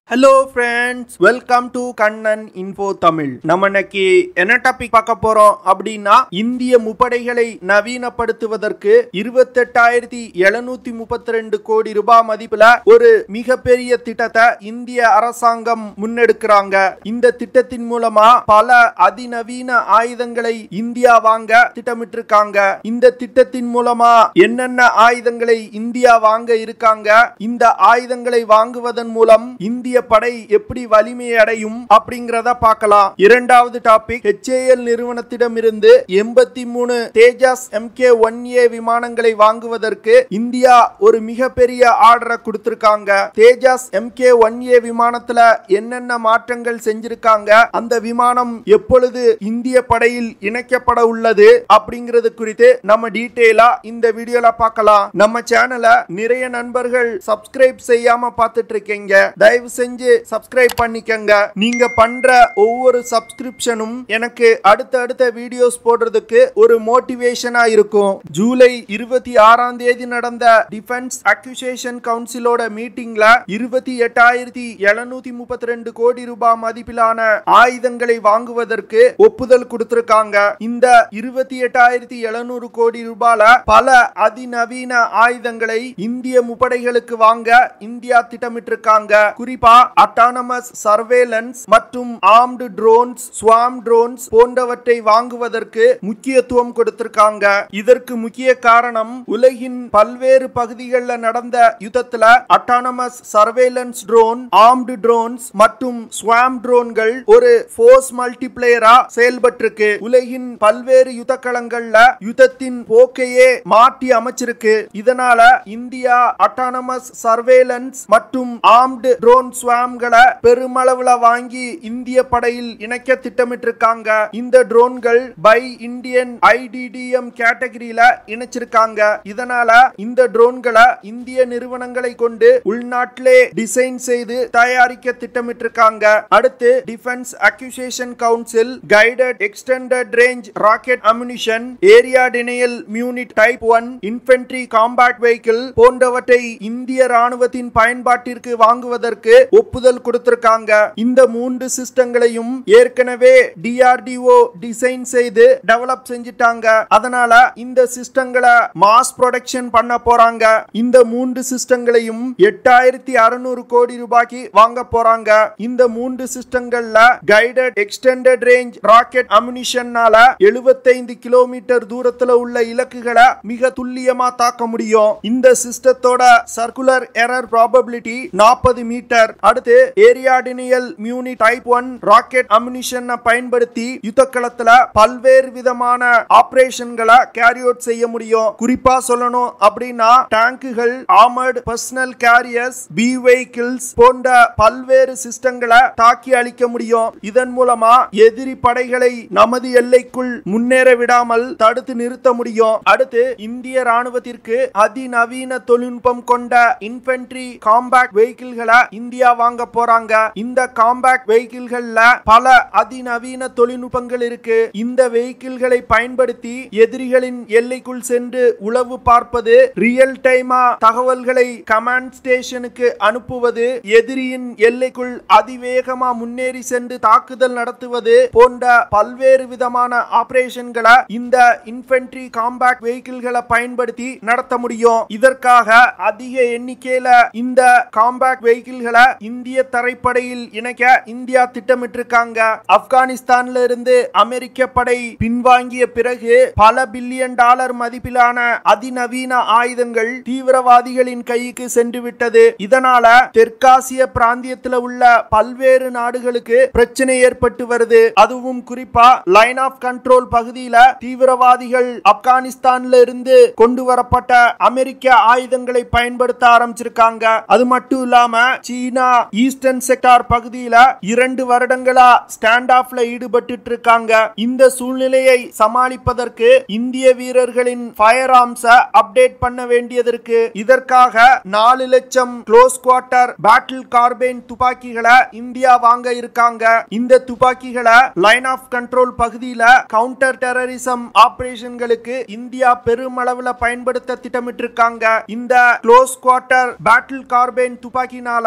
hello friends welcome to Kannan info Tamil நம்ம இன்னைக்கு என்ன டாபிக் பார்க்க போறோம் அப்படின்னா இந்திய முப்படைகளை நவீனப்படுத்துவதற்கு இருபத்தெட்டாயிரத்தி எழுநூத்தி முப்பத்தி ரெண்டு கோடி ரூபாய் மதிப்புல ஒரு மிகப்பெரிய திட்டத்தை இந்திய அரசாங்கம் முன்னெடுக்கிறாங்க இந்த திட்டத்தின் மூலமா பல அதிநவீன ஆயுதங்களை இந்தியா வாங்க திட்டமிட்டிருக்காங்க இந்த திட்டத்தின் மூலமா என்னென்ன ஆயுதங்களை இந்தியா வாங்க இருக்காங்க இந்த ஆயுதங்களை வாங்குவதன் மூலம் இந்திய படை எப்படி வலிமை அடையும் அப்படிங்கறத பார்க்கலாம் இரண்டாவது டாபிக் HAL நிறுவனத்திடமிருந்து எண்பத்தி மூணு தேஜாஸ் எம்கே ஒன் ஏ விமானங்களை வாங்குவதற்கு இந்தியா ஒரு மிகப்பெரிய ஆர்டரை கொடுத்திருக்காங்க தேஜாஸ் எம்கே ஒன் ஏ விமானத்துல என்னென்ன மாற்றங்கள் செஞ்சிருக்காங்க அந்த விமானம் எப்பொழுது இந்திய படையில் இணைக்கப்பட உள்ளது அப்படிங்கிறது குறித்து நம்ம டீட்டெயிலா இந்த வீடியோல பார்க்கலாம் நம்ம சேனலை நிறைய நண்பர்கள் சப்ஸ்கிரைப் செய்யாம பார்த்துட்டு இருக்கீங்க தயவு செஞ்சு சப்ஸ்கிரைப் பண்ணிக்கங்க நீங்க பண்ற ஒவ்வொரு சப்ஸ்கிரிப்ஷனும் எனக்கு அடுத்த அடுத்த வீடியோஸ் போடுறதுக்கு ஒரு மோட்டிவேஷனா இருக்கும் ஜூலை இருபத்தி ஆறாம் தேதி நடந்த டிஃபென்ஸ் அக்யூசேஷன் கவுன்சிலோட மீட்டிங்ல இருபத்தி எட்டாயிரத்தி எழுநூத்தி முப்பத்தி ரெண்டு கோடி ரூபாய் மதிப்பிலான ஆயுதங்களை வாங்குவதற்கு ஒப்புதல் கொடுத்திருக்காங்க இந்த இருபத்தி எட்டாயிரத்தி எழுநூறு கோடி ரூபாயில பல அதிநவீன ஆயுதங்களை இந்திய முப்படைகளுக்கு வாங்க இந்தியா திட்டமிட்டிருக்காங்க குறிப்பா அட்டானமஸ் சர்வேலன்ஸ் மற்றும் ஆர்ம்டு ட்ரோன்ஸ் ஸ்வாம் ட்ரோன்ஸ் போன்றவற்றை வாங்குவதற்கு முக்கியத்துவம் கொடுத்திருக்காங்க இதற்கு முக்கிய காரணம் உலகின் பல்வேறு பகுதிகளில் நடந்த யுத்தத்துல autonomous surveillance drone armed drones மற்றும் ஸ்வாம் ட்ரோன்கள் ஒரு ஃபோர்ஸ் மல்டிபிளேயரா செயல்பட்டிருக்கு உலகின் பல்வேறு யுத்த களங்கள்ல யுத்தத்தின் போக்கையே மாற்றி அமைச்சிருக்கு இதனால இந்தியா அட்டானமஸ் சர்வேலன்ஸ் மற்றும் ஆர்ம்டு ட்ரோன் ஸ்வாம்களை பெருமளவுல வாங்கி இந்திய படையில் இணைக்க திட்டமிட்டிருக்காங்க இந்த ட்ரோன்கள் பை இந்தியன் ஐடிடிஎம் கேட்டகரியில இணைச்சிருக்காங்க இதனால இந்த ட்ரோன்களை இந்திய நிறுவனங்களை கொண்டு உள்நாட்டிலே டிசைன் செய்து தயாரிக்க திட்டமிட்டிருக்காங்க அடுத்து defence acquisition council guided extended range rocket ammunition area denial மியூனிட் type one infantry combat vehicle போன்றவற்றை இந்திய ராணுவத்தின் பயன்பாட்டிற்கு வாங்குவதற்கு ஒப்புதல் கொடுத்திருக்காங்க இந்த மூன்று சிஸ்டங்களையும் ஏற்கனவே டிஆர்டிஓ டிசைன் செய்து டெவலப் செஞ்சிட்டாங்க அதனால இந்த சிஸ்டங்களை மாஸ் ப்ரொடக்ஷன் பண்ண போறாங்க இந்த மூன்று சிஸ்டங்களையும் எட்டாயிரத்தி அறுநூறு கோடி ரூபாய்க்கு வாங்க போறாங்க இந்த மூன்று சிஸ்டங்கள்ல கைடட் எக்ஸ்டெண்டட் ரேஞ்ச் ராக்கெட் அம்யூனிஷன்னால எழுபத்தைந்து கிலோமீட்டர் தூரத்துல உள்ள இலக்குகளை மிக துல்லியமா தாக்க முடியும் இந்த சிஸ்டத்தோட சர்க்குலர் எரர் ப்ராபபிலிட்டி நாற்பது மீட்டர் அடுத்து ஏரியாடினியல் மியூனி டைப் ஒன் ராக்கெட் அம்யூனிஷன் பயன்படுத்தி யுத்த களத்துல பல்வேறு விதமான ஆபரேஷன்களை கேரி அவுட் செய்ய முடியும் குறிப்பா சொல்லணும் அப்படின்னா டேங்குகள் armoured personnel carriers B vehicles போன்ற பல்வேறு சிஸ்டங்களை தாக்கி அழிக்க முடியும் இதன் மூலமா எதிரி படைகளை நமது எல்லைக்குள் முன்னேற விடாமல் தடுத்து நிறுத்த முடியும் அடுத்து இந்திய ராணுவத்திற்கு அதிநவீன தொழில்நுட்பம் கொண்ட இன்ஃபென்ட்ரி காம்பேக்ட் வெஹிக்கிள்களை இந்தியா வாங்க போறாங்க இந்த காம்பேக்ட் வெஹிக்கிள்கள்ல பல அதிநவீன தொழில்நுட்பங்கள் இருக்கு இந்த வெஹிக்கிள்களை பயன்படுத்தி எதிரிகளின் எல்லைக்குள் சென்று உளவு பார்ப்பது ரியல் டைமா தகவல்களை கமாண்ட் ஸ்டேஷனுக்கு அனுப்புவது எதிரியின் எல்லைக்குள் அதிவேகமா முன்னேறி சென்று தாக்குதல் நடத்துவது போன்ற பல்வேறு விதமான ஆபரேஷன்களை இந்த இன்ஃபென்ட்ரி காம்பேக்ட் வெஹிக்கிள்களை பயன்படுத்தி நடத்த முடியும் இதற்காக அதிக எண்ணிக்கையில இந்த காம்பேக்ட் வெஹிக்கிள்களை இந்திய தரைப்படையில் இணைக்க இந்தியா திட்டமிட்டிருக்காங்க ஆப்கானிஸ்தான்ல இருந்து அமெரிக்க படை பின்வாங்கிய பிறகு பல பில்லியன் டாலர் மதிப்பிலான அதிநவீன ஆயுதங்கள் தீவிரவாதிகளின் கைக்கு சென்று விட்டது இதனால தெற்காசிய பிராந்தியத்தில் உள்ள பல்வேறு நாடுகளுக்கு பிரச்சனை ஏற்பட்டு வருது அதுவும் குறிப்பா லைன் ஆஃப் கண்ட்ரோல் பகுதியில தீவிரவாதிகள் ஆப்கானிஸ்தான்ல இருந்து கொண்டு வரப்பட்ட அமெரிக்க ஆயுதங்களை பயன்படுத்த ஆரம்பிச்சிருக்காங்க அது மட்டும் இல்லாம சீனா ஈஸ்டர்ன் செக்டார் பகுதியில இரண்டு வருடங்களா ஸ்டாண்ட் ஆஃப்ல ஈடுபட்டு இருக்காங்க இந்த சூழ்நிலையை சமாளிப்பதற்கு இந்திய வீரர்களின் ஃபயர் ஆர்ம்ஸ அப்டேட் பண்ண வேண்டியது இருக்கு இதற்காக நாலு லட்சம் க்ளோஸ் குவார்டர் பேட்டில் கார்பைன் துப்பாக்கிகளை இந்தியா வாங்க இருக்காங்க இந்த துப்பாக்கிகளை லைன் ஆஃப் கண்ட்ரோல் பகுதியில கவுண்டர் டெரரிசம் ஆபரேஷன்களுக்கு இந்தியா பெருமளவுல பயன்படுத்த திட்டமிட்டிருக்காங்க இந்த க்ளோஸ் குவார்டர் பேட்டில் கார்பைன் துப்பாக்கினால அதி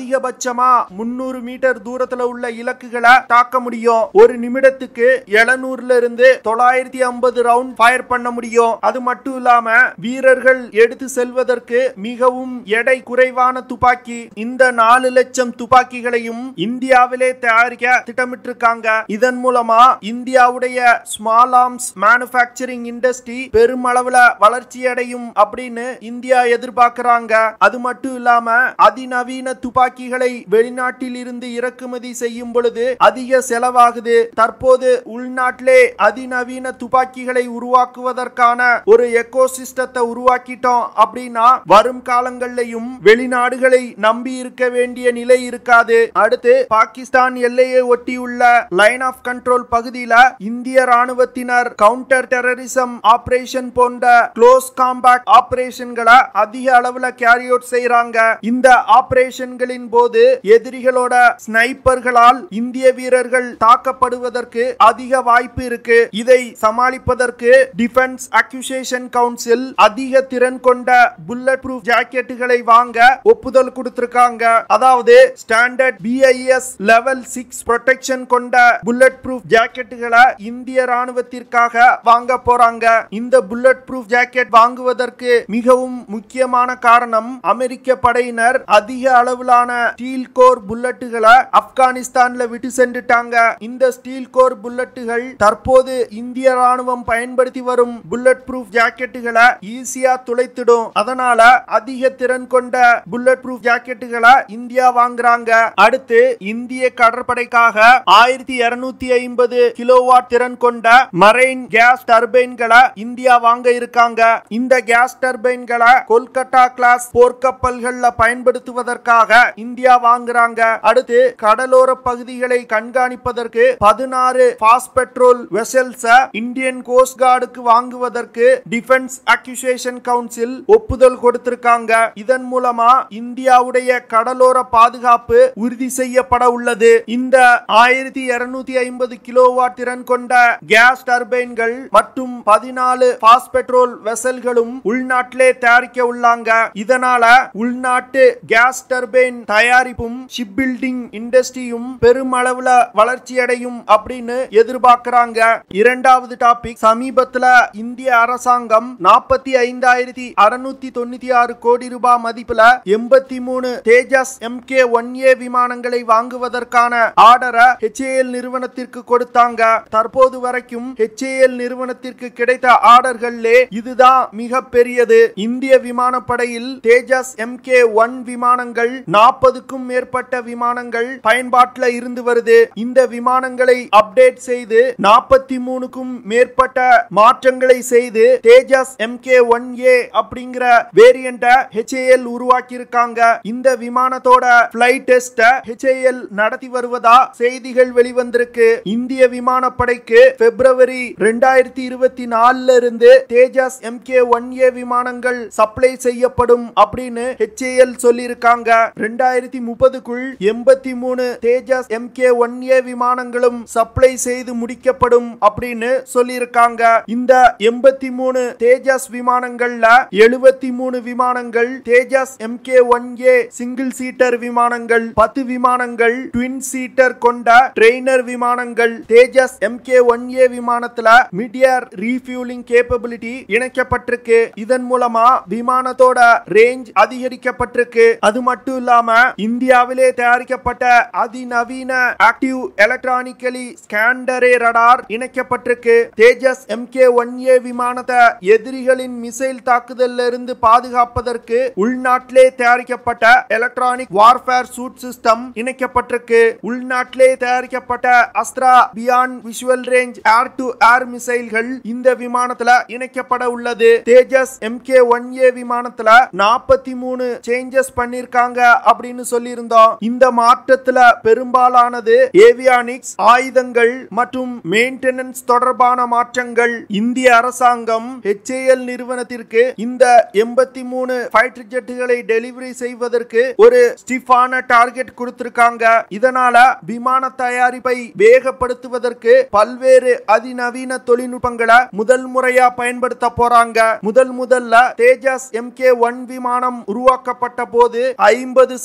அதிகபட்சமா முன்னூறு மீட்டர் தூரத்துல உள்ள இலக்குகளை தாக்க முடியும் ஒரு நிமிடத்துக்கு எழுநூறுல இருந்து தொள்ளாயிரத்தி ஐம்பது ரவுண்ட் ஃபயர் பண்ண முடியும் அது மட்டும் இல்லாம வீரர்கள் எடுத்து செல்வதற்கு மிகவும் எடை குறைவான துப்பாக்கி இந்த நாலு லட்சம் துப்பாக்கிகளையும் இந்தியாவிலே தயாரிக்க திட்டமிட்டிருக்காங்க இதன் மூலமா இந்தியாவுடைய ஸ்மால் ஆர்ம்ஸ் மேனுஃபேக்சரிங் இண்டஸ்ட்ரி பெருமளவுல வளர்ச்சி அடையும் அப்படின்னு இந்தியா எதிர்பார்க்கிறாங்க அது மட்டும் இல்லாம அதிநவீன துப்பாக்கிகளை வெளிநாட்டில் இருந்து இறக்குமதி செய்யும் பொழுது அதிக செலவாகுது தற்போது உள்நாட்டிலே அதிநவீன துப்பாக்கிகளை உருவாக்குவதற்கான ஒரு எக்கோ சிஸ்டத்தை உருவாக்கிட்டோம் அப்படின்னா வரும் காலங்கள்லையும் வெளிநாடுகளை நம்பி இருக்க வேண்டிய நிலை இருக்காது அடுத்து பாகிஸ்தான் எல்லையை ஒட்டியுள்ள லைன் ஆஃப் கண்ட்ரோல் பகுதியில இந்திய ராணுவத்தினர் கவுண்டர் டெரரிசம் ஆபரேஷன் போன்ற க்ளோஸ் காம்பாக்ட் ஆபரேஷன்களை அதிக அளவுல கேரி அவுட் செய்யறாங்க இந்த ஆபரேஷன்களின் போது எதிரிகளோட ஸ்னைப்பர்களால் இந்திய வீரர்கள் தாக்கப்படுவதற்கு அதிக வாய்ப்பு இருக்கு இதை சமாளிப்பதற்கு டிஃபென்ஸ் அக்யூசேஷன் கவுன்சில் அதிக திறன் கொண்ட புல்லட் ப்ரூஃப் ஜாக்கெட்டுகளை வாங்க ஒப்புதல் கொடுத்திருக்காங்க அதாவது standard BIS level six protection கொண்ட புல்லட் ப்ரூஃப் ஜாக்கெட்டுகளை இந்திய ராணுவத்திற்காக வாங்க போறாங்க இந்த புல்லட் ப்ரூஃப் ஜாக்கெட் வாங்குவதற்கு மிகவும் முக்கியமான காரணம் அமெரிக்க படையினர் அதிக அளவிலான ஸ்டீல் கோர் புல்லட்டுகளை ஆப்கானிஸ்தான்ல விட்டு சென்றுட்டாங்க இந்த ஸ்டீல் கோர் புல்லட்டுகள் தற்போது இந்திய ராணுவம் பயன்படுத்தி வரும் புல்லட் ப்ரூஃப் ஜாக்கெட்டுகளை ஈஸியா துளைத்திடும் அதனால அதிக திறன் கொண்ட புல்லட் ப்ரூஃப் ஜாக்கெட்டுகளை இந்தியா வாங்குறாங்க அடுத்து இந்திய கடற்படைக்காக ஆயிரத்தி இருநூத்தி ஐம்பது கிலோவாட் திறன் கொண்ட மரைன் கேஸ் டர்பைன்களை இந்தியா வாங்க இருக்காங்க இந்த கேஸ் டர்பைன்களை கொல்கத்தா கிளாஸ் போர்க்கப்பல்கள்ல பயன்படுத்துவதற்காக இந்தியா வாங்குறாங்க அடுத்து கடலோர பகுதிகளை கண்காணிப்பதற்கு பதினாறு fast patrol vessels Indian coast கார்டுக்கு வாங்குவதற்கு டிஃபென்ஸ் அக்யூசேஷன் கவுன்சில் ஒப்புதல் கொடுத்திருக்காங்க இதன் மூலமா இந்தியாவுடைய கடலோர பாதுகாப்பு உறுதி செய்யப்பட உள்ளது இந்த ஆயிரத்தி இருநூத்தி ஐம்பது கிலோவாட் திறன் கொண்ட கேஸ் டர்பைன்கள் மற்றும் பதினாலு ஃபாஸ்ட் பெட்ரோல் வெசல்களும் உள்நாட்டிலே தயாரிக்க உள்ளாங்க இதனால உள்நாட்டு கேஸ் டர்பைன் தயாரிப்பும் ஷிப் பில்டிங் இண்டஸ்ட்ரியும் பெருமளவுல வளர்ச்சி அடையும் அப்படின்னு எதிர்பார்க்கிறாங்க இரண்டாவது டாபிக் சமீபத்துல இந்திய அரசாங்கம் நாற்பத்தி ஐந்தாயிரத்தி அறுநூத்தி தொண்ணூத்தி ஆறு கோடி ரூபாய் மதிப்புல எண்பத்தி மூணு Tejas M K one A விமானங்களை வாங்குவதற்கான ஆர்டரை ஹெச்ஏஎல் நிறுவனத்திற்கு கொடுத்தாங்க தற்போது வரைக்கும் ஹெச்ஏஎல் நிறுவனத்திற்கு கிடைத்த ஆர்டர்கள்லே இதுதான் மிக பெரியது இந்திய விமானப்படையில் தேஜஸ் எம் கே ஒன் விமானங்கள் நாற்பதுக்கும் மேற்பட்ட விமானங்கள் பயன்பாட்டில் இருந்து வருது இந்த விமானங்களை அப்டேட் செய்து நாற்பத்தி மூணுக்கும் மேற்பட்ட மாற்றங்களை செய்து Tejas M K one A அப்படிங்கிற வேரியண்ட ஹெச்ஏஎல் உருவாக்கி இருக்காங்க இந்த விமானத்தோட பிளைட் டெஸ்ட ஹெச்ஏஎல் நடத்தி வருவதா செய்திகள் வெளிவந்திருக்கு இந்திய விமானப்படைக்கு பிப்ரவரி ரெண்டாயிரத்தி இருபத்தி நாலுல இருந்து Tejas M K one A விமானங்கள் சப்ளை செய்யப்படும் அப்படின்னு ஹெச்ஏஎல் சொல்லியிருக்காங்க ரெண்டாயிரத்தி முப்பதுக்குள் எண்பத்தி மூணு Tejas M K one A விமானங்களும் சப்ளை செய்து முடிக்கப்படும் அப்படின்னு சொல்லியிருக்காங்க இந்த எண்பத்தி மூணு தேஜஸ் விமானங்கள்ல எழுபத்தி மூணு விமானங்கள் Tejas M K one A single seater விமானங்கள் பத்து விமானங்கள் ட்வின் சீட்டர் கொண்ட ட்ரெய்னர் விமானங்கள் Tejas M K one A விமானத்துல மிடியர் ரீஃபியூலிங் கேப்பபிலிட்டி இணைக்கப்பட்டிருக்கு இதன் மூலமா விமானத்தோட ரேஞ்ச் அதிகரிக்கப்பட்டிருக்கு அது மட்டும் இல்லாம இந்தியாவிலே தயாரிக்கப்பட்ட அதிநவீன ஆக்டிவ் எலக்ட்ரானிக்கலி ஸ்கேண்டரே ரடார் இணைக்கப்பட்டிருக்கு Tejas M K one A விமானத்தை எதிரிகளின் மிசைல் தாக்குதல்ல இருந்து பாதுகாப்பதற்கு உள்நாட்டிலே தயாரிக்கப்பட்ட எலக்ட்ரானிக் வார்ஃபேர் சூட் சிஸ்டம் இணைக்கப்பட்டிருக்கு உள்நாட்டிலே தயாரிக்கப்பட்ட Astra beyond visual range air to air மிசைல்கள் இந்த விமானத்துல இணைக்கப்பட உள்ளது Tejas M K one A விமானத்துல நாற்பத்தி மூணு சேஞ்சஸ் பண்ணிருக்காங்க அப்படின்னு சொல்லியிருந்தோம் இந்த மாற்றத்துல பெரும்பாலானது ஏவியானிக்ஸ் ஆயுதங்கள் மற்றும் மெயின்டெனன்ஸ் தொடர்பான மாற்றங்கள் இந்திய அரசாங்கம் ஹெச்ஏஎல் நிறுவனத்திற்கு இந்த எண்பத்தி மூணு ஃபைட்டர் ஜெட்டுகளை டெலிவரி செய்வதற்கு ஒரு ஸ்டிஃபான டார்கெட் கொடுத்திருக்காங்க இதனால விமான தயாரிப்பை வேகப்படுத்துவதற்கு பல்வேறு அதிநவீன தொழில்நுட்பங்களை முதல் முறையா பயன்படுத்த போறாங்க முதல் முதல்ல தேஜஸ் எம் கே ஒன் விமானம் உருவாக்கப்பட்ட போது ஐம்பது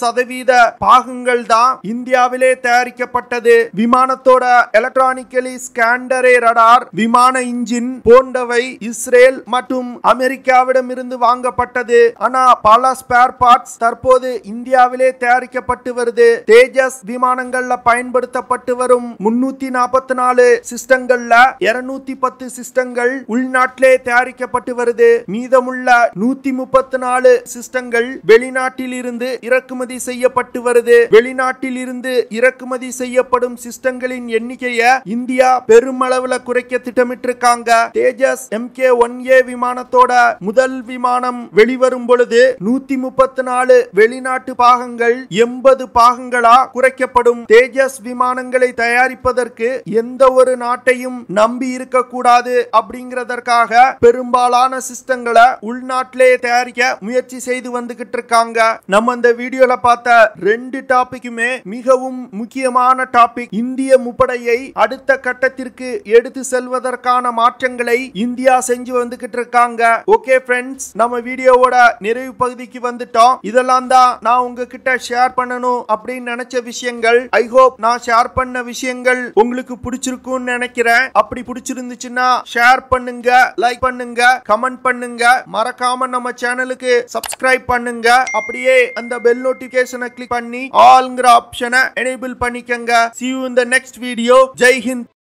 சதவீத பாகங்கள் தான் இந்தியாவிலே தயாரிக்கப்பட்டது விமானத்தோட எலக்ட்ரானிக்கலி ஸ்கேண்டரே ரடார் விமான இன்ஜின் போன்றவை இஸ்ரேல் மற்றும் அமெரிக்காவிடம் இருந்து வாங்கப்பட்டது ஆனா பல ஸ்பேர் பார்ட்ஸ் தற்போது இந்தியாவிலே தயாரிக்கப்பட்டு வருது தேஜஸ் விமானங்கள்ல பயன்படுத்தப்பட்டு வரும் முன்னூத்தி நாற்பத்தி நாலு சிஸ்டங்கள்ல இருநூத்தி பத்து சிஸ்டங்கள் உள்நாட்டிலே தயாரிக்கப்பட்டு வருது மீதமுள்ள நூத்தி முப்பத்தி நாலு சிஸ்டங்கள் வெளிநாட்டில் இருந்து இறக்குமதி செய்யப்பட்டு வருது வெளிநாட்டில் இருந்து இறக்குமதி செய்யப்படும் சிஸ்டங்களின் எண்ணிக்கையை இந்தியா பெருமளவுல குறைக்க திட்டமிட்டிருக்காங்க Tejas M K one A விமானத்தோட முதல் விமானம் வெளிவரும் பொழுது நூத்தி முப்பத்தி நாலு வெளிநாட்டு பாகங்கள் எண்பது பாகங்களா குறைக்கப்படும் தேஜஸ் விமானங்களை தயாரிப்பதற்கு எந்த ஒரு நாட்டையும் நம்பி இருக்க கூடாது அப்படிங்கறதற்காக பெரும்பாலான சிஸ்டங்களை உள்நாட்டிலே தயாரிக்க முயற்சி செய்து வந்துகிட்டு இருக்காங்க நம்ம இந்த வீடியோல பார்த்த ரெண்டு டாபிக்குமே மிகவும் முக்கியமான டாபிக் இந்திய முப்படையை அடுத்த கட்டத்திற்கு எடுத்து செல்வதற்கான மாற்றங்களை இந்தியா செஞ்சு வந்துகிட்டு இருக்காங்க ஓகே ஃப்ரெண்ட்ஸ் நம்ம வீடியோவோட நிறைவு பகுதிக்கு வந்துட்டோம் இதெல்லாம் தான் நான் உங்ககிட்ட ஷேர் பண்ணணும் அப்படின்னு நினைச்ச விஷயங்கள் ஐ ஹோப் நான் ஷேர் பண்ண விஷயங்கள் உங்களுக்கு பிடிச்சிருக்கும்னு நினைக்கிறேன் அப்படி பிடிச்சிருந்துச்சுன்னா ஷேர் பண்ணுங்க லைக் பண்ணுங்க கமெண்ட் பண்ணுங்க மறக்காம நம்ம சேனலுக்கு சப்ஸ்கிரைப் பண்ணுங்க அப்படியே அந்த பெல் நோட்டிபிகேஷனை கிளிக் பண்ணி ஆல்ங்கிற ஆப்ஷனை எனேபிள் பண்ணிக்கங்க see you in the next video Jai Hind